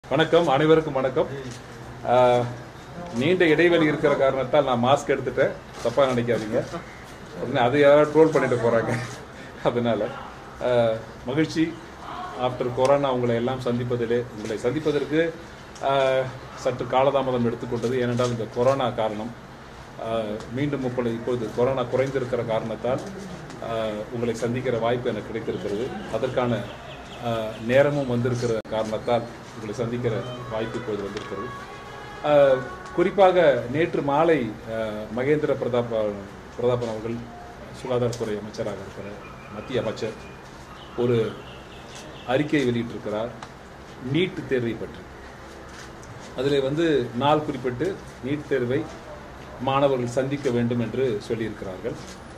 வணக்கம் அனைவருக்கும் வணக்கம் ஆஹ், நீண்ட இடைவெளி இருக்கிற காரணத்தால் நான் மாஸ்க் எடுத்துட்டேன் தப்பா நினைக்காதீங்க உடனே அதை யாராவது ட்ரோல் பண்ணிட்டு போறாங்க அதனால ஆஹ், மகிழ்ச்சி ஆஃப்டர் கொரோனா உங்களை எல்லாம் சந்திப்பதிலே உங்களை சந்திப்பதற்கு ஆஹ், சற்று காலதாமதம் எடுத்துக்கொண்டது ஏனென்றால் இந்த கொரோனா காரணம் ஆஹ், மீண்டும் இப்பொழுது இப்பொழுது கொரோனா குறைந்திருக்கிற காரணத்தால் ஆஹ், உங்களை சந்திக்கிற வாய்ப்பு எனக்கு கிடைத்திருக்கிறது அதற்கான ஆஹ், நேரமும் வந்திருக்கிற காரணத்தால் உங்களை சந்திக்கிற வாய்ப்பு இப்போது வந்திருக்கிறது ஆஹ், குறிப்பாக நேற்று மாலை ஆஹ், மகேந்திர பிரதாப் பிரதாபன் அவர்கள் சுகாதாரத்துறை அமைச்சராக இருக்கிற மத்திய அமைச்சர் ஒரு அறிக்கை வெளியிட்டிருக்கிறார் நீட் தேர்வை பற்றி அதில் வந்து நாள் குறிப்பிட்டு நீட் தேர்வை மாணவர்கள் சந்திக்க வேண்டும் என்று சொல்லியிருக்கிறார்கள்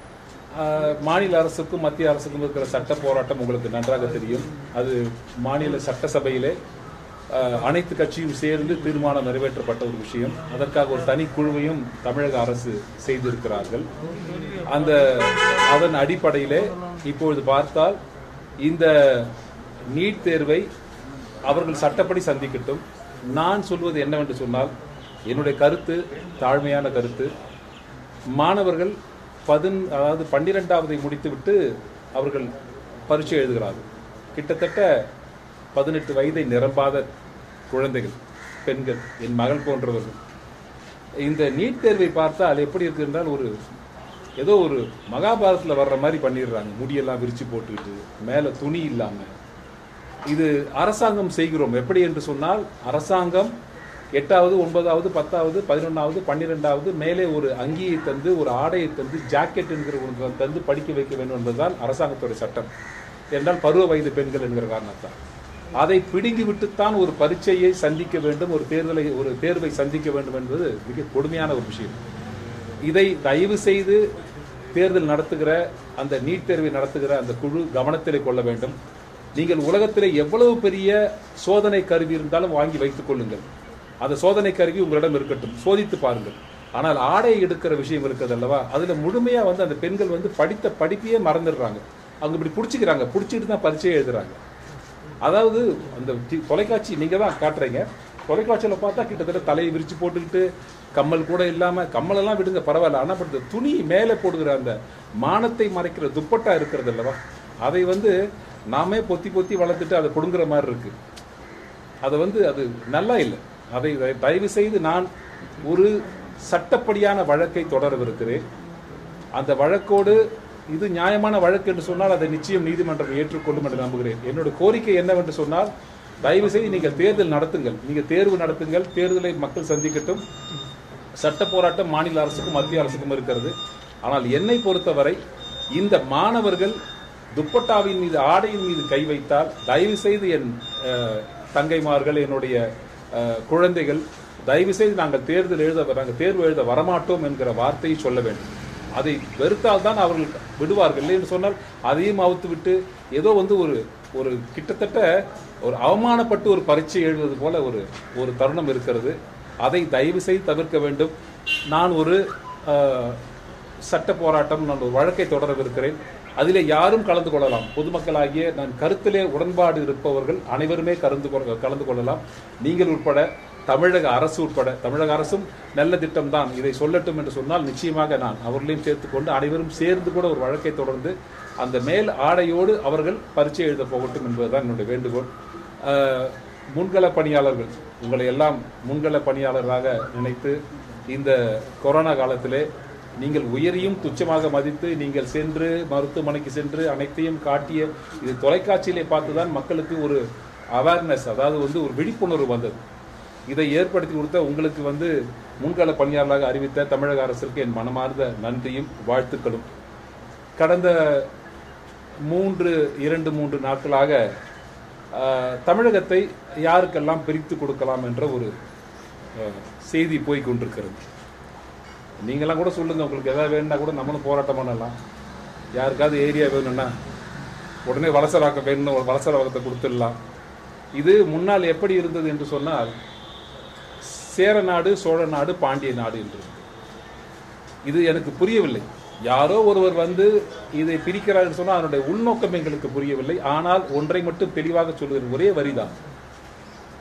ஆஹ், மாநில அரசுக்கும் மத்திய அரசுக்கும் இருக்கிற சட்ட போராட்டம் உங்களுக்கு நன்றாக தெரியும் அது மாநில சட்டசபையிலே ஆஹ், அனைத்து கட்சியும் சேர்ந்து தீர்மானம் நிறைவேற்றப்பட்ட ஒரு விஷயம் அதற்காக ஒரு தனி குழுவையும் தமிழக அரசு செய்திருக்கிறார்கள் அந்த அதன் அடிப்படையிலே இப்பொழுது பார்த்தால் இந்த நீட் தேர்வை அவர்கள் சட்டப்படி சந்திக்கட்டும் நான் சொல்வது என்னவென்று சொன்னால் என்னுடைய கருத்து தாழ்மையான கருத்து மாணவர்கள் பதின் அதாவது பன்னிரெண்டாவதை முடித்துவிட்டு அவர்கள் பரீட்சை எழுதுகிறார்கள் கிட்டத்தட்ட பதினெட்டு வயதை நிரம்பாத குழந்தைகள் பெண்கள் என் மகள் போன்றவர்கள் இந்த நீட் தேர்வை பார்த்தால் எப்படி இருக்கு என்றால் ஒரு ஏதோ ஒரு மகாபாரதத்தில் வர்ற மாதிரி பண்ணிடுறாங்க முடியெல்லாம் விரிச்சு போட்டுக்கிட்டு மேலே துணி இல்லாமல் இது அரசாங்கம் செய்கிறோம் எப்படி என்று சொன்னால் அரசாங்கம் எட்டாவது ஒன்பதாவது பத்தாவது பதினொன்றாவது பன்னிரெண்டாவது மேலே ஒரு அங்கியை தந்து ஒரு ஆடையை தந்து ஜாக்கெட் என்கிற ஒன்று தந்து படிக்க வைக்க வேண்டும் என்பதுதான் அரசாங்கத்துடைய சட்டம் என்றால் பருவ வயது பெண்கள் என்கிற காரணத்தால் அதை பிடுங்கி விட்டுத்தான் ஒரு பரீட்சையை சந்திக்க வேண்டும் ஒரு தேர்தலை ஒரு தேர்வை சந்திக்க வேண்டும் என்பது மிக கொடுமையான ஒரு விஷயம் இதை தயவு செய்து தேர்தல் நடத்துகிற அந்த நீட் தேர்வை நடத்துகிற அந்த குழு கவனத்திலே கொள்ள வேண்டும் நீங்கள் உலகத்திலே எவ்வளவு பெரிய சோதனை கருவி இருந்தாலும் வாங்கி வைத்துக் கொள்ளுங்கள் அந்த சோதனை கருவி உங்களிடம் இருக்கட்டும் சோதித்து பாருங்கள் ஆனால் ஆடை எடுக்கிற விஷயம் இருக்குது அல்லவா அதுல முழுமையா வந்து அந்த பெண்கள் வந்து படித்த படிப்பையே மறந்துடுறாங்க அவங்க இப்படி பிடிச்சிக்கிறாங்க பிடிச்சிட்டு தான் பரீட்சையை எழுதுறாங்க அதாவது அந்த டி- தொலைக்காட்சி நீங்க தான் காட்டுறீங்க தொலைக்காட்சியில பார்த்தா கிட்டத்தட்ட தலையை விரிச்சு போட்டுக்கிட்டு கம்மல் கூட இல்லாம கம்மல் எல்லாம் விடுங்க பரவாயில்ல ஆனா பட் இந்த துணி மேலே போடுகிற அந்த மானத்தை மறைக்கிற துப்பட்டா இருக்கிறது அல்லவா அதை வந்து நாமே பொத்தி பொத்தி வளர்த்துட்டு அதை கொடுங்குற மாதிரி இருக்கு அதை வந்து அது நல்லா இல்லை அதை த- தயவு செய்து நான் ஒரு சட்டப்படியான வழக்கை தொடரவிருக்கிறேன் அந்த வழக்கோடு இது நியாயமான வழக்கு என்று சொன்னால் அதை நிச்சயம் நீதிமன்றம் ஏற்றுக்கொள்ளும் என்று நம்புகிறேன் என்னோட கோரிக்கை என்னவென்று சொன்னால் தயவு செய்து நீங்கள் தேர்தல் நடத்துங்கள் நீங்கள் தேர்வு நடத்துங்கள் தேர்தலை மக்கள் சந்திக்கட்டும் சட்ட போராட்டம் மாநில அரசுக்கும் மத்திய அரசுக்கும் இருக்கிறது ஆனால் என்னை பொறுத்தவரை இந்த மாணவர்கள் துப்பட்டாவின் மீது ஆடையின் மீது கை வைத்தால் தயவு செய்து என் அஹ், தங்கைமார்கள் என்னுடைய அஹ், குழந்தைகள் தயவு செய்து நாங்கள் தேர்தல் எழுத நாங்கள் தேர்வு எழுத வரமாட்டோம் என்கிற வார்த்தையை சொல்ல வேண்டும் அதை வெறுத்தால் தான் அவர்கள் விடுவார்கள் இல்லை என்று சொன்னால் அதையும் அவுத்து விட்டு ஏதோ வந்து ஒரு ஒரு கிட்டத்தட்ட ஒரு அவமானப்பட்டு ஒரு பரீட்சை எழுதுவது போல ஒரு ஒரு தருணம் இருக்கிறது அதை தயவு செய்து தவிர்க்க வேண்டும் நான் ஒரு அஹ், சட்ட போராட்டம் நான் ஒரு வழக்கை தொடரவிருக்கிறேன் அதிலே யாரும் கலந்து கொள்ளலாம் பொதுமக்களாகிய நான் கருத்திலே உடன்பாடு இருப்பவர்கள் அனைவருமே கலந்து கொள்ள- கலந்து கொள்ளலாம் நீங்கள் உட்பட தமிழக அரசு உட்பட தமிழக அரசும் நல்ல திட்டம் தான் இதை சொல்லட்டும் என்று சொன்னால் நிச்சயமாக நான் அவர்களையும் சேர்த்துக்கொண்டு அனைவரும் சேர்ந்து கூட ஒரு வழக்கை தொடர்ந்து அந்த மேல் ஆடையோடு அவர்கள் பரீட்சை எழுத போகட்டும் என்பதுதான் என்னுடைய வேண்டுகோள் அஹ், முன்கள பணியாளர்கள் உங்களை எல்லாம் முன்கள பணியாளராக நினைத்து இந்த கொரோனா காலத்திலே நீங்கள் உயரியும் துச்சமாக மதித்து நீங்கள் சென்று மருத்துவமனைக்கு சென்று அனைத்தையும் காட்டிய இது தொலைக்காட்சியிலே பார்த்துதான் மக்களுக்கு ஒரு அவேர்னஸ் அதாவது வந்து ஒரு விழிப்புணர்வு வந்தது இதை ஏற்படுத்தி கொடுத்த உங்களுக்கு வந்து முன்கள பணியாளராக அறிவித்த தமிழக அரசிற்கு என் மனமார்ந்த நன்றியும் வாழ்த்துக்களும் கடந்த மூன்று இரண்டு மூன்று நாட்களாக ஆஹ், தமிழகத்தை யாருக்கெல்லாம் பிரித்து கொடுக்கலாம் என்ற ஒரு ஆஹ், செய்தி போய் கொண்டிருக்கிறது நீங்களாம் கூட சொல்லுங்க உங்களுக்கு எதாவது வேணும்னா கூட நம்மளும் போராட்டம் பண்ணலாம் யாருக்காவது ஏரியா வேணும்னா உடனே வலசலாக்கம் வேணும்னு ஒரு வலசலாக்கத்தை கொடுத்துடலாம் இது முன்னால் எப்படி இருந்தது என்று சொன்னால் சேர நாடு சோழ நாடு பாண்டிய நாடு என்று இருந்தது. இது எனக்கு புரியவில்லை யாரோ ஒருவர் வந்து இதை பிரிக்கிறார் சொன்னால் அதனுடைய உள்நோக்கம் எங்களுக்கு புரியவில்லை ஆனால் ஒன்றை மட்டும் தெளிவாக சொல்லுகிறேன் ஒரே வரிதான்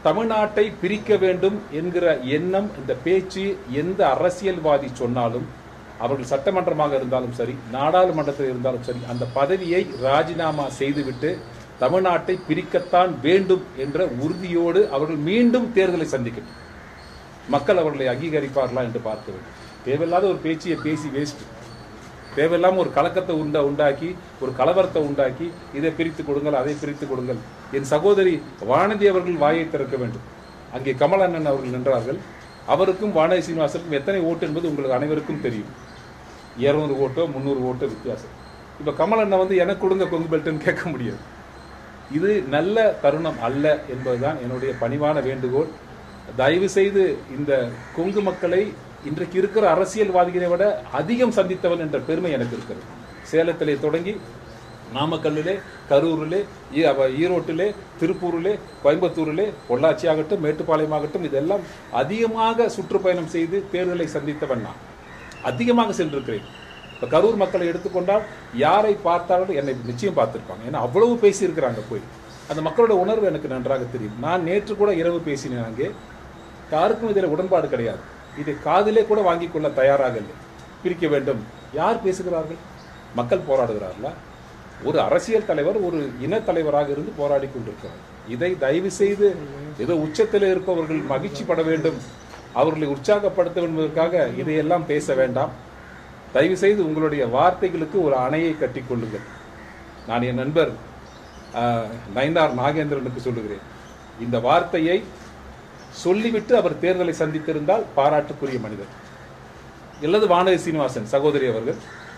தமிழ்நாட்டை பிரிக்க வேண்டும் என்கிற எண்ணம் இந்த பேச்சு எந்த அரசியல்வாதி சொன்னாலும் அவர்கள் சட்டமன்றமாக இருந்தாலும் சரி நாடாளுமன்றத்தில் இருந்தாலும் சரி அந்த பதவியை ராஜினாமா செய்துவிட்டு தமிழ்நாட்டை பிரிக்கத்தான் வேண்டும் என்ற உறுதியோடு அவர்கள் மீண்டும் தேர்தலை சந்திக்கட்டும் மக்கள் அவர்களை அங்கீகரிப்பார்களா என்று பார்க்க வேண்டும் தேவையில்லாத ஒரு பேச்சியை பேசி வேஸ்ட் தேவையில்லாம ஒரு கலக்கத்தை உண்டா உண்டாக்கி ஒரு கலவரத்தை உண்டாக்கி இதை பிரித்து கொடுங்கள் அதை பிரித்து கொடுங்கள் என் சகோதரி வானதி அவர்கள் வாயை திறக்க வேண்டும் அங்கே கமலண்ணன் அவர்கள் நின்றார்கள் அவருக்கும் வானதி சீனிவாசனுக்கும் எத்தனை ஓட்டு என்பது உங்களுக்கு அனைவருக்கும் தெரியும் இருநூறு ஓட்டோ முந்நூறு ஓட்டோ வித்தியாசம் இப்போ கமலண்ணன் வந்து எனக்கு கொடுங்க கொங்கு பெல்ட்னு கேட்க முடியாது இது நல்ல தருணம் அல்ல என்பதுதான் என்னுடைய பணிவான வேண்டுகோள் தயவு செய்து இந்த கொங்கு மக்களை இன்றைக்கு இருக்கிற அரசியல்வாதிகளை விட அதிகம் சந்தித்தவன் என்ற பெருமை எனக்கு இருக்கிறது சேலத்திலே தொடங்கி நாமக்கல்லிலே கரூரிலே ஈ- அவ- ஈரோட்டிலே திருப்பூரிலே கோயம்புத்தூரிலே பொள்ளாச்சி ஆகட்டும் மேட்டுப்பாளையம் ஆகட்டும் இதெல்லாம் அதிகமாக சுற்றுப்பயணம் செய்து தேர்தலை சந்தித்தவன் நான் அதிகமாக சென்றிருக்கிறேன் இப்போ கரூர் மக்களை எடுத்துக்கொண்டால் யாரை பார்த்தாலும் என்னை நிச்சயம் பார்த்திருப்பாங்க ஏன்னா அவ்வளவு பேசியிருக்கிறாங்க போய் அந்த மக்களோட உணர்வு எனக்கு நன்றாக தெரியும் நான் நேற்று கூட இரவு பேசினேன் அங்கே யாருக்கும் இதில் உடன்பாடு கிடையாது இதை காதிலே கூட வாங்கிக் கொள்ள தயாராக இல்லை பிரிக்க வேண்டும் யார் பேசுகிறார்கள் மக்கள் போராடுகிறார்களா ஒரு அரசியல் தலைவர் ஒரு இன தலைவராக இருந்து போராடி கொண்டிருக்கிறார் இதை தயவு செய்து ஏதோ உச்சத்தில் இருப்பவர்கள் மகிழ்ச்சி பட வேண்டும் அவர்களை உற்சாகப்படுத்த வேண்டும் என்பதற்காக இதையெல்லாம் பேச வேண்டாம் தயவு செய்து உங்களுடைய வார்த்தைகளுக்கு ஒரு அணையை கட்டிக் கொள்ளுங்கள் நான் என் நண்பர் ஆஹ், நயினார் நாகேந்திரனுக்கு சொல்லுகிறேன் இந்த வார்த்தையை சொல்லிவிட்டு அவர் தேர்தலை சந்தித்திருந்தால் பாராட்டுக்குரிய மனிதர் இல்லது வானதி சீனிவாசன் சகோதரி அவர்கள்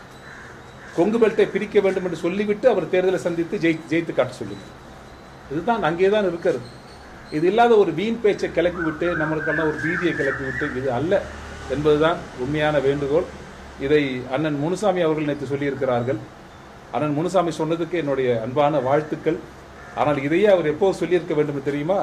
கொங்கு பெல்ட்டை பிரிக்க வேண்டும் என்று சொல்லிவிட்டு அவர் தேர்தலை சந்தித்து ஜெயி ஜெயித்து காட்ட சொல்லுங்க இதுதான் அங்கே தான் இருக்கிறது இது இல்லாத ஒரு வீண் பேச்சை கிளப்பி விட்டு நம்மளுக்கெல்லாம் ஒரு பீதியை கிளப்பி விட்டு இது அல்ல என்பதுதான் உண்மையான வேண்டுகோள் இதை அண்ணன் முனுசாமி அவர்கள் நேற்று சொல்லியிருக்கிறார்கள் அண்ணன் முனுசாமி சொன்னதுக்கு என்னுடைய அன்பான வாழ்த்துக்கள் ஆனால் இதையே அவர் எப்போது சொல்லியிருக்க வேண்டும் என்று தெரியுமா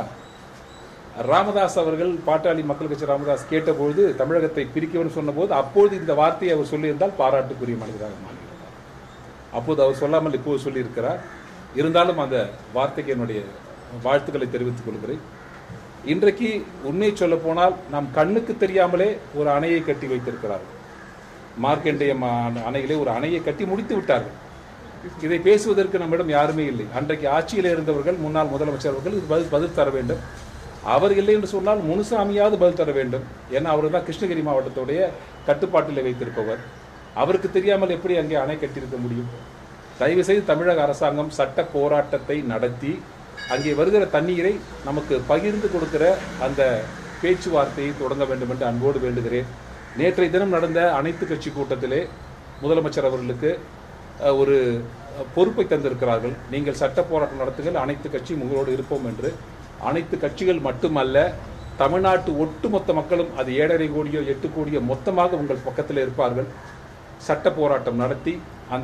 ராமதாஸ் அவர்கள் பாட்டாளி மக்கள் கட்சி ராமதாஸ் கேட்டபொழுது தமிழகத்தை பிரிக்கணும்னு சொன்னபோது அப்போது இந்த வார்த்தையை அவர் சொல்லியிருந்தால் பாராட்டுக்குரிய மனிதராக மாறியிருந்தார் அப்போது அவர் சொல்லாமல் இப்போது சொல்லியிருக்கிறார் இருந்தாலும் அந்த வார்த்தைக்கு என்னுடைய வாழ்த்துக்களை தெரிவித்துக் கொள்கிறேன் இன்றைக்கு உண்மை சொல்ல போனால் நாம் கண்ணுக்கு தெரியாமலே ஒரு அணையை கட்டி வைத்திருக்கிறார்கள் மார்க்கண்டேயம் அணை- அணையிலே ஒரு அணையை கட்டி முடித்து விட்டார்கள் இதை பேசுவதற்கு நம்மிடம் யாருமே இல்லை அன்றைக்கு ஆட்சியில் இருந்தவர்கள் முன்னாள் முதலமைச்சர் அவர்கள் இது பதில் பதில் தர வேண்டும் அவர் இல்லை என்று சொன்னால் முனுசாமியாவது பதில் தர வேண்டும் ஏன்னா அவர் தான் கிருஷ்ணகிரி மாவட்டத்துடைய கட்டுப்பாட்டில் வைத்திருப்பவர் அவருக்கு தெரியாமல் எப்படி அங்கே அணை கட்டியிருக்க முடியும் தயவு செய்து தமிழக அரசாங்கம் சட்ட போராட்டத்தை நடத்தி அங்கே வருகிற தண்ணீரை நமக்கு பகிர்ந்து கொடுக்கிற அந்த பேச்சுவார்த்தையை தொடங்க வேண்டும் என்று அன்போடு வேண்டுகிறேன் நேற்றைய தினம் நடந்த அனைத்து கட்சி கூட்டத்திலே முதலமைச்சர் அவர்களுக்கு அஹ், ஒரு அஹ், பொறுப்பை தந்திருக்கிறார்கள் நீங்கள் சட்ட போராட்டம் நடத்துங்கள் அனைத்து கட்சியும் உங்களோடு இருப்போம் என்று அனைத்து கட்சிகள் மட்டுமல்ல தமிழ்நாட்டு ஒட்டுமொத்த மக்களும் அது ஏழரை கோடியோ எட்டு கோடியோ மொத்தமாக உங்கள் பக்கத்தில் இருப்பார்கள் சட்ட போராட்டம் நடத்தி அந்த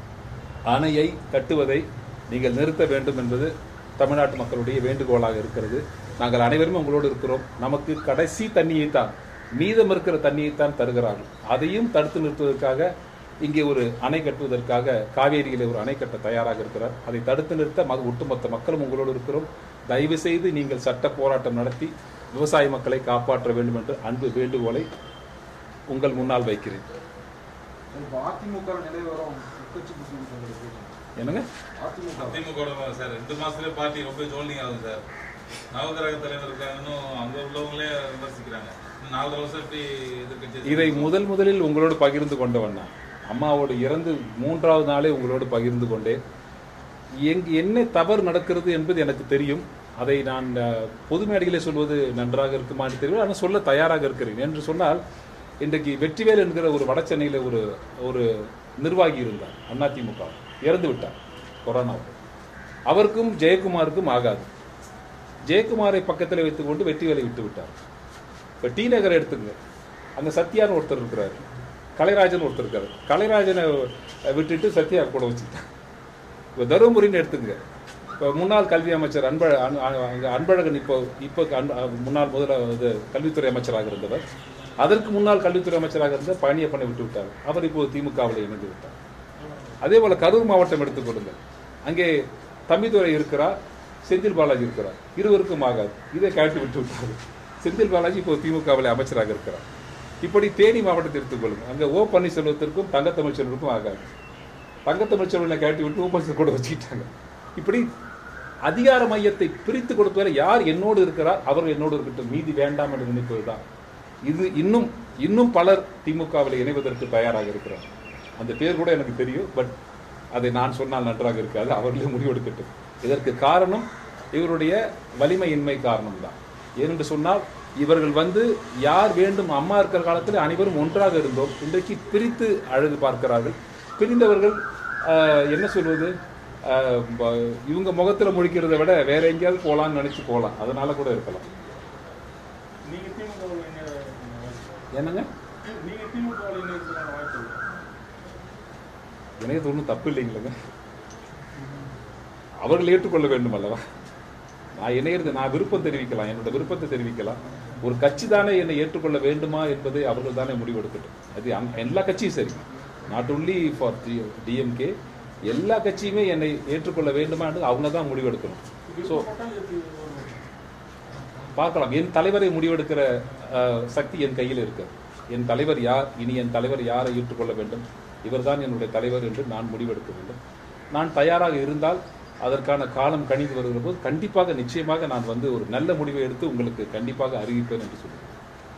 அணையை கட்டுவதை நீங்கள் நிறுத்த வேண்டும் என்பது தமிழ்நாட்டு மக்களுடைய வேண்டுகோளாக இருக்கிறது நாங்கள் அனைவரும் உங்களோடு இருக்கிறோம் நமக்கு கடைசி தண்ணியை தான் மீதம் இருக்கிற தண்ணியை தான் தருகிறார்கள் அதையும் தடுத்து நிறுத்துவதற்காக இங்கே ஒரு அணை கட்டுவதற்காக காவேரியிலே ஒரு அணை கட்ட தயாராக இருக்கிறார் அதை தடுத்து நிறுத்த மக- ஒட்டுமொத்த மக்களும் உங்களோடு இருக்கிறோம் தயவு செய்து நீங்கள் சட்ட போராட்டம் நடத்தி விவசாய மக்களை காப்பாற்ற வேண்டும் என்று அன்பு வேண்டுகோளை உங்கள் முன்னால் வைக்கிறேன் இப்போ அதிமுக நிலைவரம் உட்கட்சி முஸ்லீம் சங்கத்தில் என்னங்க அதிமுக அதிமுக வோட சார் ரெண்டு மாசத்துலயே பார்ட்டி ரொம்ப ஜோல்னிங் ஆகுது சார் நவகிரக தலைவர் இருக்காங்கன்னு அங்க உள்ளவங்களே விமர்சிக்கிறாங்க இன்னும் நாலரை வருஷம் எப்படி எதிர்க்கட்சி இதை முதல் முதலில் உங்களோடு பகிர்ந்து கொண்டவன் நான் அம்மாவோடு இறந்து மூன்றாவது நாளே உங்களோடு பகிர்ந்து கொண்டேன் எங் என்ன தவறு நடக்கிறது என்பது எனக்கு தெரியும் அதை நான் அஹ், பொது மேடையிலே சொல்வது நன்றாக இருக்குமா என்று தெரியல ஆனால் சொல்ல தயாராக இருக்கிறேன் என்று சொன்னால் இன்றைக்கு வெற்றிவேல் என்கிற ஒரு வடசென்னையில் ஒரு ஒரு நிர்வாகி இருந்தார் அதிமுக இறந்து விட்டார் கொரோனாவுக்கு அவருக்கும் ஜெயக்குமாருக்கும் ஆகாது ஜெயக்குமாரை பக்கத்தில் வைத்துக்கொண்டு வெற்றிவேலை விட்டு விட்டார் இப்போ டி நகர் எடுத்துங்க அங்கே சத்யான்னு ஒருத்தர் இருக்கிறாரு கலைராஜன் ஒருத்தர் இருக்காரு கலைராஜனை விட்டுட்டு சத்யா கூட வச்சுக்கிட்டாங்க இப்போ தருமபுரின்னு எடுத்துங்க இப்போ முன்னாள் கல்வி அமைச்சர் அன்ப அன்- அ- அங்க அன்பழகன் இப்போ இப்போ அன்- அ- முன்னாள் முதல இது கல்வித்துறை அமைச்சராக இருந்தவர் அதற்கு முன்னாள் கல்வித்துறை அமைச்சராக இருந்த பழனியப்பனை விட்டு விட்டார் அவர் இப்போது திமுகவில் இணைந்து விட்டார் அதே போல கரூர் மாவட்டம் எடுத்துக்கொள்ளுங்கள் அங்கே தம்பிதுரை இருக்கிறார் செந்தில் பாலாஜி இருக்கிறார் இருவருக்கும் ஆகாது இதை கழட்டி விட்டு விட்டாரு செந்தில் பாலாஜி இப்போ திமுகவில் அமைச்சராக இருக்கிறார் இப்படி தேனி மாவட்டத்தை எடுத்துக்கொள்ளுங்க அங்கே ஓ பன்னீர்செல்வத்திற்கும் தங்க தமிழ்ச்செல்வருக்கும் ஆகாது தங்க தமிழ்ச்செல்வனை கழட்டி விட்டு ஓ பன்னீர்செல்வம் கூட வச்சுக்கிட்டாங்க இப்படி அதிகார மையத்தை பிரித்து கொடுத்தவரை யார் என்னோடு இருக்கிறார் அவர் என்னோடு இருக்கட்டும் மீதி வேண்டாம் என்று நினைப்பதுதான் இது இன்னும் இன்னும் பலர் திமுகவில் இணைவதற்கு தயாராக இருக்கிறார் அந்த பேர் கூட எனக்கு தெரியும் பட் அதை நான் சொன்னால் நன்றாக இருக்காது அவர்களே முடிவெடுக்கட்டும் இதற்கு காரணம் இவருடைய வலிமையின்மை காரணம் தான் ஏனென்று சொன்னால் இவர்கள் வந்து யார் வேண்டும் அம்மா இருக்கிற காலத்தில் அனைவரும் ஒன்றாக இருந்தோம் இன்றைக்கு பிரித்து அழகு பார்க்கிறார்கள் பிரிந்தவர்கள் ஆஹ், என்ன சொல்வது ஆஹ், ப- இவங்க முகத்துல முழிக்கிறதை விட வேற எங்கேயாவது போகலாம்னு நினைச்சு போகலாம் அதனால கூட இருக்கலாம் நீங்க திமுகவில் என்ன என்னங்க நீங்க திமுகவில் இணையத்துக்கான வாய்ப்பு இல்லை எனக்கு ஒன்றும் தப்பு இல்லைங்களங்க அவர்கள் ஏற்றுக்கொள்ள வேண்டும் அல்லவா நான் இணையிறது நான் விருப்பம் தெரிவிக்கலாம் என்னோட விருப்பத்தை தெரிவிக்கலாம் ஒரு கட்சி தானே என்னை ஏற்றுக்கொள்ள வேண்டுமா என்பதை அவர்கள் தானே முடிவெடுக்கட்டும் அது அங்க- எல்லா கட்சியும் சரி நாட் ஒன்லி ஃபார் டிஎம்கே எல்லா கட்சியுமே என்னை ஏற்றுக்கொள்ள வேண்டுமா என்று அவங்க தான் முடிவெடுக்கணும் ஸோ விருப்பப்பட்டால் எப்படி வருவது? பார்க்கலாம் என் தலைவரை முடிவெடுக்கிற அஹ், சக்தி என் கையில் இருக்கு என் தலைவர் யார் இனி என் தலைவர் யாரை ஏற்றுக்கொள்ள வேண்டும் இவர்தான் என்னுடைய தலைவர் என்று நான் முடிவெடுக்க வேண்டும் நான் தயாராக இருந்தால் அதற்கான காலம் கணிந்து வருகிற போது கண்டிப்பாக நிச்சயமாக நான் வந்து ஒரு நல்ல முடிவை எடுத்து உங்களுக்கு கண்டிப்பாக அறிவிப்பேன் என்று சொல்லுவேன்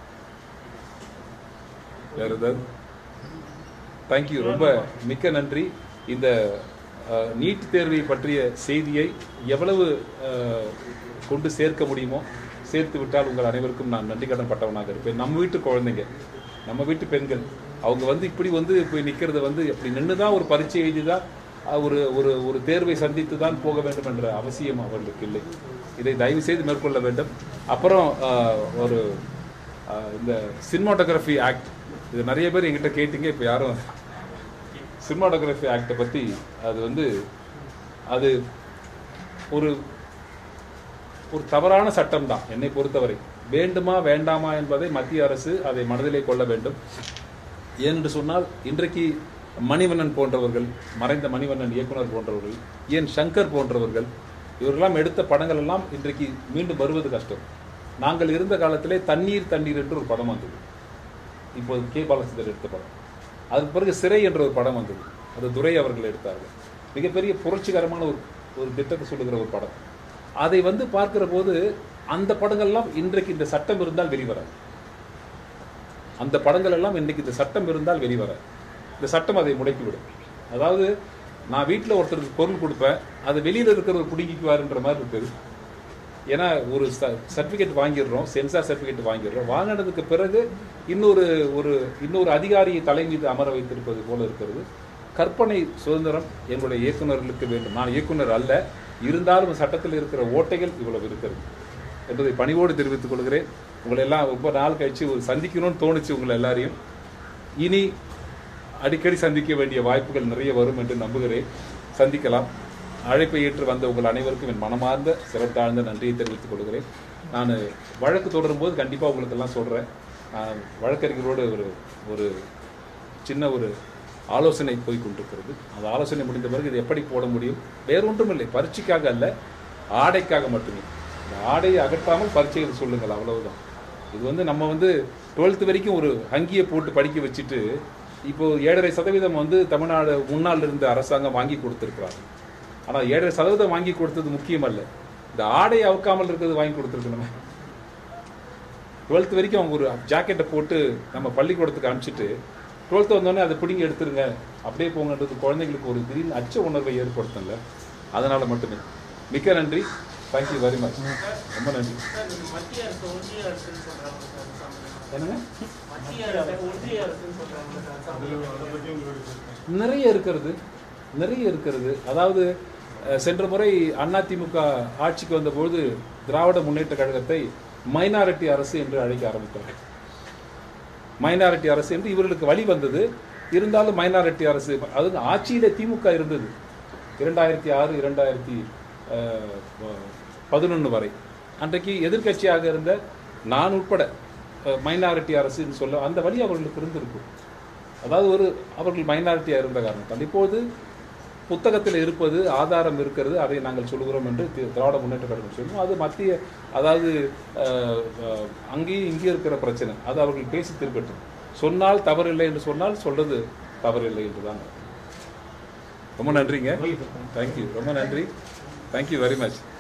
வேற ஏதாவது தேங்க்யூ ரொம்ப மிக்க நன்றி இந்த அஹ், நீட் தேர்வை பற்றிய செய்தியை எவ்வளவு அஹ், கொண்டு சேர்க்க முடியுமோ சேர்த்து விட்டால் உங்கள் அனைவருக்கும் நான் நன்றி கடன் பட்டவனாக இருப்பேன் நம்ம வீட்டு குழந்தைங்க நம்ம வீட்டு பெண்கள் அவங்க வந்து இப்படி வந்து போய் நிற்கிறது வந்து அப்படி நின்று தான் ஒரு பரீட்சை எழுதி தான் அஹ், ஒரு ஒரு ஒரு தேர்வை சந்தித்து தான் போக வேண்டும் என்ற அவசியம் அவர்களுக்கு இல்லை இதை தயவு செய்து மேற்கொள்ள வேண்டும் அப்புறம் அஹ், ஒரு அஹ், இந்த சினிமாட்டோகிராஃபி ஆக்ட் இது நிறைய பேர் என்கிட்ட கேட்டீங்க இப்போ யாரும் சினிமாட்டோகிராஃபி ஆக்டை பற்றி அது வந்து அது ஒரு ஒரு தவறான சட்டம் தான் என்னை பொறுத்தவரை வேண்டுமா வேண்டாமா என்பதை மத்திய அரசு அதை மனதிலே கொள்ள வேண்டும் ஏனென்று சொன்னால் இன்றைக்கு மணிவண்ணன் போன்றவர்கள் மறைந்த மணிவண்ணன் இயக்குனர் போன்றவர்கள் ஏன் சங்கர் போன்றவர்கள் இவரெல்லாம் எடுத்த படங்கள் எல்லாம் இன்றைக்கு மீண்டும் வருவது கஷ்டம் நாங்கள் இருந்த காலத்திலே தண்ணீர் தண்ணீர் என்று ஒரு படம் வந்தது இப்போது கே பாலச்சந்தர் எடுத்த படம் அதுக்கு பிறகு சிறை என்ற ஒரு படம் வந்தது அது துரை அவர்கள் எடுத்தார்கள் மிகப்பெரிய புரட்சிகரமான ஒரு ஒரு திட்டத்தை சொல்லுகிற ஒரு படம் அதை வந்து பார்க்கிற போது அந்த படங்கள்லாம் இன்றைக்கு இந்த சட்டம் இருந்தால் வெளிவராது அந்த படங்கள் எல்லாம் இன்றைக்கு இந்த சட்டம் இருந்தால் வெளிவராது இந்த சட்டம் அதை முடக்கிவிடும் அதாவது நான் வீட்டில் ஒருத்தருக்கு பொருள் கொடுப்பேன் அது வெளியில் இருக்கிறவர் பிடிங்கிக்குவாருன்ற மாதிரி இருக்குது ஏன்னா ஒரு சர்டிஃபிகேட் வாங்கிடுறோம் சென்சார் சர்டிஃபிகேட் வாங்கிடுறோம் வாங்கினதுக்கு பிறகு இன்னொரு ஒரு இன்னொரு அதிகாரியை தலை மீது அமர வைத்திருப்பது போல இருக்கிறது கற்பனை சுதந்திரம் என்னுடைய இயக்குனர்களுக்கு வேண்டும் நான் இயக்குனர் அல்ல இருந்தாலும் சட்டத்தில் இருக்கிற ஓட்டைகள் இவ்வளவு இருக்கிறது என்பதை பணிவோடு தெரிவித்துக் கொள்கிறேன் உங்களை எல்லாம் ரொம்ப நாள் கழிச்சு ஒரு சந்திக்கணும்னு தோணுச்சு உங்களை எல்லாரையும் இனி அடிக்கடி சந்திக்க வேண்டிய வாய்ப்புகள் நிறைய வரும் என்று நம்புகிறேன் சந்திக்கலாம் அழைப்பை ஏற்று வந்த உங்கள் அனைவருக்கும் என் மனமார்ந்த சிறந்தாழ்ந்த நன்றியை தெரிவித்துக் கொள்கிறேன் நான் வழக்கு தொடரும் போது கண்டிப்பாக உங்களுக்கு எல்லாம் சொல்கிறேன் நான் வழக்கறிஞரோடு ஒரு ஒரு சின்ன ஒரு ஆலோசனை போய் கொண்டிருக்கிறது அந்த ஆலோசனை முடிந்த பிறகு இது எப்படி போட முடியும் வேறொன்றும் இல்லை பரீட்சைக்காக அல்ல ஆடைக்காக மட்டுமே இந்த ஆடையை அகற்றாமல் பரீட்சைகள் சொல்லுங்கள் அவ்வளவுதான் இது வந்து நம்ம வந்து டுவெல்த் வரைக்கும் ஒரு அங்கியை போட்டு படிக்க வச்சுட்டு இப்போ ஏழரை சதவீதம் வந்து தமிழ்நாடு முன்னால் இருந்த அரசாங்கம் வாங்கி கொடுத்துருக்குறாங்க ஆனால் ஏழரை சதவீதம் வாங்கி கொடுத்தது முக்கியம் அல்ல இந்த ஆடையை அவுக்காமல் இருக்கிறது வாங்கி கொடுத்துருக்கணுமே டுவெல்த் வரைக்கும் அவங்க ஒரு ஜாக்கெட்டை போட்டு நம்ம பள்ளிக்கூடத்துக்கு அனுப்பிச்சிட்டு டுவெல்த்து வந்தோடனே அதை பிடிங்கி எடுத்துருங்க அப்படியே போங்கன்றது குழந்தைங்களுக்கு ஒரு திடீர்னு அச்ச உணர்வை ஏற்படுத்தல அதனால மட்டுமே மிக்க நன்றி தேங்க்யூ வெரி மச் ரொம்ப நன்றி சார், இந்த மத்திய அரசு ஒன்றிய அரசுன்னு சொல்றாங்க சார் சம்பளம். என்னங்க மத்திய அரசு ஒன்றிய அரசுன்னு சொல்றாங்க சார் சம்பளம். அதை பற்றி உங்களுக்கு நிறைய இருக்கிறது நிறைய இருக்கிறது அதாவது அஹ், சென்ற முறை அதிமுக ஆட்சிக்கு வந்தபோது திராவிட முன்னேற்ற கழகத்தை மைனாரிட்டி அரசு என்று அழைக்க ஆரம்பித்தார்கள் மைனாரிட்டி அரசு என்று இவர்களுக்கு வழி வந்தது இருந்தாலும் மைனாரிட்டி அரசு அது ஆட்சியிலே திமுக இருந்தது இரண்டாயிரத்தி ஆறு இரண்டாயிரத்தி பதினொன்று வரை அன்றைக்கு எதிர்க்கட்சியாக இருந்த நான் உட்பட மைனாரிட்டி அரசுன்னு சொல்ல அந்த வழி அவர்களுக்கு இருந்திருக்கும் அதாவது ஒரு அவர்கள் மைனாரிட்டியாக இருந்த காரணத்தால் இப்போது புத்தகத்தில் இருப்பது ஆதாரம் இருக்கிறது அதை நாங்கள் சொல்கிறோம் என்று தி- திராவிட முன்னேற்ற கழகம் சொல்லும் அது மத்திய அதாவது அஹ், அஹ், அங்கேயும் இங்கேயும் இருக்கிற பிரச்சனை அது அவர்கள் பேசி திருக்கட்டும் சொன்னால் தவறில்லை என்று சொன்னால் சொல்றது தவறில்லை என்று தான் ரொம்ப நன்றிங்க தேங்க்யூ ரொம்ப நன்றி தேங்க்யூ வெரி மச்